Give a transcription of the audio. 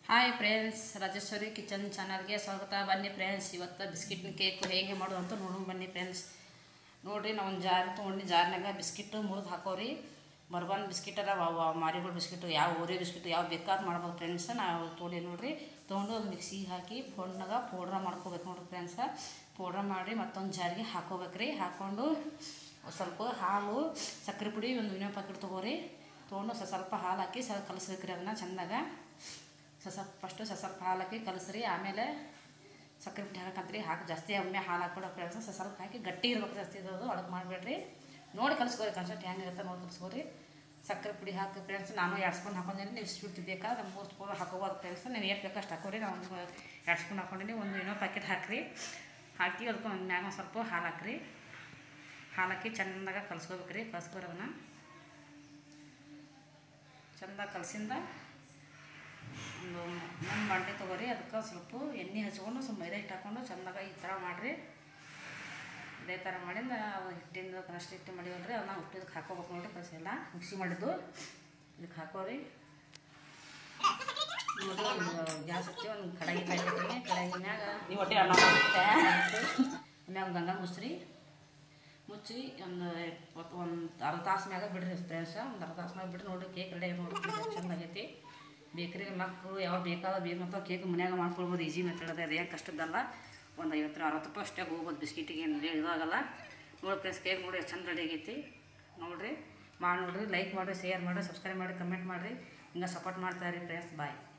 hi friends Rajeshwari kitchen ಚಾನಲ್ಗೆ ಸ್ವಾಗತ ಬನ್ನಿ ಫ್ರೆಂಡ್ಸ್ ಇವತ್ತು ಬಿಸ್ಕಿಟ್ನ ಕೇಕು ಹೇಗೆ ಮಾಡೋದು ಅಂತ ನೋಡೋಣ ಬನ್ನಿ ಫ್ರೆಂಡ್ಸ್ ನೋಡಿರಿ ನಾವು ಒಂದು ಜಾರ್ ತೊಗೊಂಡು ಜಾರ್ನಾಗ ಬಿಸ್ಕಿಟ್ಟು ಮುರಿದು ಹಾಕೋರಿ ಬರ್ಬನ್ ಬಿಸ್ಕಿಟ್ ಅದ ಮಾರಿಗೋಲ್ಡ್ ಬಿಸ್ಕಿಟ್ಟು ಯಾವ ಓರಿ ಬಿಸ್ಕಿಟ್ಟು ಯಾವ ಬೇಕಾದ್ ಮಾಡ್ಬೋದು ಫ್ರೆಂಡ್ಸ್ ನಾವು ತೊಗೊಂಡು ನೋಡಿರಿ ತೊಗೊಂಡು ಒಂದು ಮಿಕ್ಸಿಗೆ ಹಾಕಿ ಫೋನ್ನಾಗ ಪೌಡ್ರ ಮಾಡ್ಕೋಬೇಕು ನೋಡಿರಿ ಫ್ರೆಂಡ್ಸ ಪೌಡ್ರ ಮಾಡಿ ಮತ್ತೊಂದು ಜಾರಿಗೆ ಹಾಕೋಬೇಕ್ರಿ ಹಾಕ್ಕೊಂಡು ಸ್ವಲ್ಪ ಹಾಲು ಸಕ್ಕರೆ ಪುಡಿ ಒಂದು ವಿನೋ ಪ್ಯಾಕೆಟ್ ತೊಗೋರಿ ತೊಗೊಂಡು ಸ ಸ್ವಲ್ಪ ಹಾಲು ಹಾಕಿ ಸ ಕಲಿಸ್ಬೇಕ್ರಿ ಅದನ್ನ ಚೆಂದಾಗ ಸ ಸ್ವಲ್ಪ ಫಸ್ಟು ಸ ಸ್ವಲ್ಪ ಹಾಲು ಹಾಕಿ ಕಲಸ್ರಿ ಆಮೇಲೆ ಸಕ್ಕರೆ ಪುಡಿ ಹಾಕಂತ್ರಿ ಹಾಕಿ ಜಾಸ್ತಿ ಒಮ್ಮೆ ಹಾಲು ಹಾಕ್ಬಿಡೋ ಫ್ರೆಂಡ್ಸ್ ಸ ಸ್ವಲ್ಪ ಹಾಕಿ ಗಟ್ಟಿ ಇರ್ಬೇಕು ಜಾಸ್ತಿ ಇರೋದು ಒಳಗೆ ಮಾಡಬೇಡ್ರಿ ನೋಡಿ ಕಲಿಸ್ಕೋರಿ ಕನ್ಸಟ್ ಹೆಂಗೆ ಇರುತ್ತೆ ನೋಡಿ ಕಲಿಸ್ಕೋರಿ ಸಕ್ಕರೆ ಪುಡಿ ಹಾಕಿ ಫ್ರೆಂಡ್ಸ್ ನಾನು ಎರಡು ಸ್ಪೂನ್ ಹಾಕೊಂಡಿನಿ ನೀವು ಸ್ವೀಟ್ ಬೇಕಾದ್ರೆ ಮೂರು ಸ್ಪೂನ್ ಹಾಕೋಬೋದು ಫ್ರೆಂಡ್ಸ್ ನೀವು ಏನು ಬೇಕು ಅಷ್ಟು ಹಾಕೋರಿ ನಾವು ಒಂದು ಎರಡು ಸ್ಪೂನ್ ಹಾಕೊಂಡಿನಿ ಒಂದು ಏನೋ ಪ್ಯಾಕೆಟ್ ಹಾಕಿರಿ ಹಾಕಿ ಅದಕ್ಕೆ ಒಂದು ಮ್ಯಾಗ ಒಂದು ಸ್ವಲ್ಪ ಹಾಲು ಹಾಕ್ರಿ ಹಾಲು ಹಾಕಿ ಚೆಂದಾಗ ಕಲ್ಸ್ಕೋಬೇಕ್ರಿ ಕಲ್ಸ್ಕೊರೋದನ್ನ ಚೆಂದ ಕಲಸಿಂದ ಒಂದು ಒಂದು ಬಾಂಡೆ ತೊಗೊರಿ ಅದಕ್ಕೆ ಸ್ವಲ್ಪ ಎಣ್ಣೆ ಹಚ್ಕೊಂಡು ಸ್ವಲ್ಪ ಮೈದಾ ಹಿಟ್ಟು ಹಾಕ್ಕೊಂಡು ಚೆಂದಾಗ ಈ ಥರ ಮಾಡಿರಿ ಇದೇ ಥರ ಮಾಡಿಂದ ಅವು ಹಿಟ್ಟಿಂದ ಕನಷ್ಟು ಹಿಟ್ಟು ಮಾಡಿವಲ್ರಿ ಅದನ್ನ ಹುಟ್ಟಿದಕ್ಕೆ ಹಾಕೋಬೇಕು ನೋಡಿ ಕಲಸಿ ಎಲ್ಲ ಮಿಕ್ಸಿ ಮಾಡಿದ್ದು ಇದಕ್ಕೆ ಹಾಕೋರಿ ನೋಡಿ ಒಂದು ಗ್ಯಾಸ್ ಹಚ್ಚಿ ಒಂದು ಕಡಾಯಿ ಕಾಯ್ತೀನಿ ಕಡಾಯಿ ಮ್ಯಾಗ ನೀವು ಹೊಟ್ಟೆ ಅನ್ನ ಮಾಡುತ್ತೆ ಮ್ಯಾಗ ಗಂಗ ಮುಚ್ಚ್ರಿ ಮುಚ್ಚಿ ಒಂದು ಇಪ್ಪತ್ತು ಒಂದು ಅರ್ಧ ತಾಸು ಮ್ಯಾಗ ಬಿಡ್ರಿ ಫ್ರೆಂಡ್ಸ ಒಂದು ಅರ್ಧ ತಾಸು ಮ್ಯಾಗ ಬಿಡ್ರಿ ನೋಡಿರಿ ಕೇಕ್ ರೆಡಿ ನೋಡಿ ಚೆನ್ನಾಗೈತಿ ಬೇಕ್ರಿ ಮಕ್ಕಳು ಯಾವ ಬೇಕಾದ ಬೇಕು ಮತ್ತು ಕೇಕ್ ಮನ್ಯಾಗ ಮಾಡ್ಕೊಳ್ಬೋದು ಈಸಿ ಮೆಥಡ್ ಅದ ಅದೇನು ಕಷ್ಟದ್ದಲ್ಲ ಒಂದು ಐವತ್ತು ಅರವತ್ತು ರೂಪಾಯಿ ಅಷ್ಟೇ ಹೋಗ್ಬೋದು ಬಿಸ್ಕಿಟಿಗೆ ಏನು ಇದಾಗಲ್ಲ ನೋಡಿ ಫ್ರೆಂಡ್ಸ್ ಕೇಕ್ ನೋಡಿ ಎಷ್ಟು ಚಂದ ರೆಡಿ ಆಗೈತಿ ನೋಡಿರಿ ಮಾಡಿ ನೋಡಿರಿ ಲೈಕ್ ಮಾಡಿರಿ ಶೇರ್ ಮಾಡಿರಿ ಸಬ್ಸ್ಕ್ರೈಬ್ ಮಾಡಿ ಕಮೆಂಟ್ ಮಾಡಿರಿ ಹಿಂಗೆ ಸಪೋರ್ಟ್ ಮಾಡ್ತಾ ಇರಿ ಫ್ರೆಂಡ್ಸ್ ಬಾಯ್